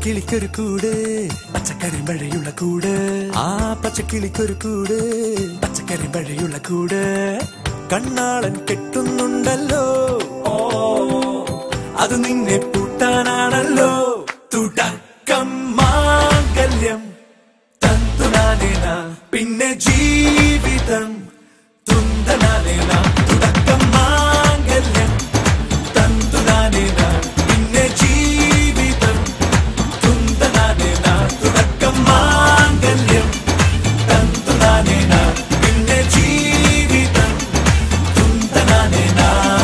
പച്ചക്കിളിക്കൊരു കൂട് പച്ചക്കറി മഴയുള്ള കൂട് ആ പച്ചക്കിളിക്കൊരു കൂട് പച്ചക്കറി മഴയുള്ള കൂട് കണ്ണാളൻ കെട്ടുന്നുണ്ടല്ലോ ഓ അത് നിന്നെ പൂട്ടാനാണല്ലോ തുടക്കം മാംഗല്യം തന്തുനാനേന പിന്നെ ജീവിതം തുന്തനാനേന തുടക്കം മാംഗല്യം തന്തുനാനേന പിന്നെ ജീവിതം തുന്തനാനേന തുടക്കം മാംഗല്യം തന്തുനാനേന പിന്നെ ജീവിതം തുന്തനാനേന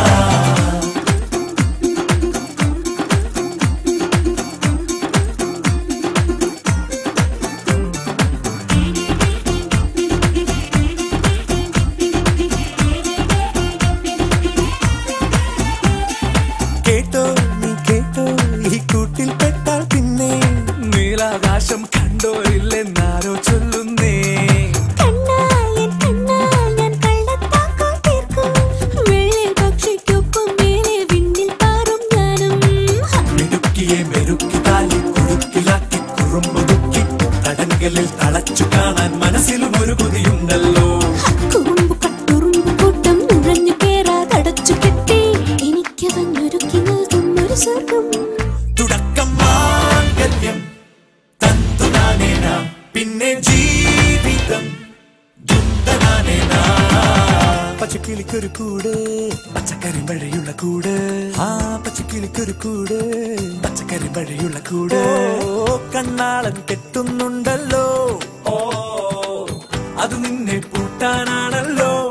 കേട്ടോ നീ കേട്ടോ ഈ കൂട്ടിൽ പെട്ടാൽ പിന്നെ നീലാകാശം കണ്ടോരില്ലെന്നാരോ ചൊല്ലുന്നേ കണ്ണായൻ കണ്ണാൽ ഞാൻ കള്ളത്താക്കം തീർക്കും വെള്ളിൽ പക്ഷിക്കൊപ്പം മേലെ വിണ്ണിൽ പാറും ഞാനും മിടുക്കിയെ മെരുക്കി താലി കുറുക്കിലാക്കി കുറുമ്പുതുക്കി തടങ്കലിൽ തളച്ചു കാണാൻ മനസ്സിലും ഒരു കൊതിയുണ്ടല്ലോ കുറുമ്പ് കട്ടുറുമ്പ് കൂട്ടം നുഴഞ്ഞു കേറാതടച്ചു കെട്ടി എനിക്കവനൊരുക്കി നൽകും ഒരു സ്വർഗം തുടക്കം മാംഗല്യം തന്തുനാനേന പിന്നെ ജീവിതം ദുന്തനാനേന പച്ചക്കിളിക്കൊരു കൂട് പച്ചക്കറി മഴയുള്ള കൂട് ആ പച്ചക്കിളിക്കൊരു കൂട് പച്ചക്കറി മഴയുള്ള കൂട് ഓ കണ്ണാളൻ കെട്ടുന്നുണ്ടല്ലോ ഓ അത് നിന്നെ പൂട്ടാനാണല്ലോ